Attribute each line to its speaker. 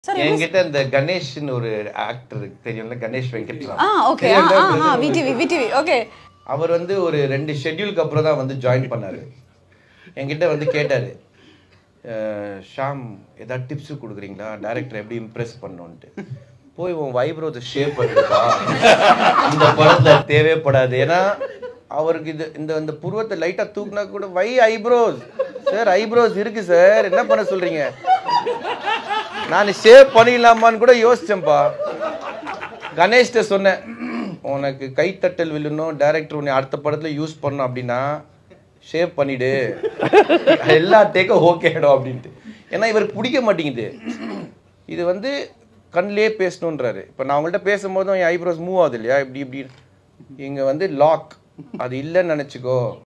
Speaker 1: என்கிட்ட இந்த கணேஷ்னு ஒரு ஆக்டர் தெரியும்ல கணேஷ் வெங்கட்ராம்
Speaker 2: ஆ ஓகே ஆ ஆ ஆ விடிவி விடிவி ஓகே
Speaker 1: அவர் வந்து ஒரு ரெண்டு ஷெட்யூலுக்கு அப்புறம் தான் வந்து ஜாயின் பண்ணாரு என்கிட்ட வந்து கேட்டாரு "அஹ், ஷாம் ஏதாவது டிப்ஸ் கொடுக்குறீங்களா டேரக்டர் எப்படி இம்ப்ரெஸ் பண்ணோன்ட்டு போய் உன் வைப்ரோத்தை ஷேப் பண்ணிருப்பா இந்த படத்துல தேவைப்படாது ஏன்னா அவருக்கு இது இந்த இந்த புருவத்தை லைட்டா தூக்குனா கூட வை ஐப்ரோஸ் சார் ஐப்ரோஸ் இருக்கு சார் என்ன பண்ண சொல்றீங்க நான் ஷேப் பண்ணிடலாமான்னு கூட யோசிச்சேன்ப்பா கணேஷ்ட சொன்னேன் உனக்கு கைத்தட்டல் விழணும் டைரக்டர் உன்னை அடுத்த படத்துல யூஸ் பண்ணணும் அப்படின்னா ஷேவ் பண்ணிடு எல்லா டேக்கும் ஓகே ஆயிடும் அப்படின்ட்டு ஏன்னா இவருக்கு பிடிக்க மாட்டேங்குது இது வந்து கண்ணிலே பேசணுன்றாரு இப்போ நான் உங்கள்கிட்ட பேசும்போதும் என் ஐப்ரோஸ் மூவ் ஆகுது இல்லையா இப்படி இப்படி இங்கே வந்து லாக் அது இல்லைன்னு நினச்சிக்கோ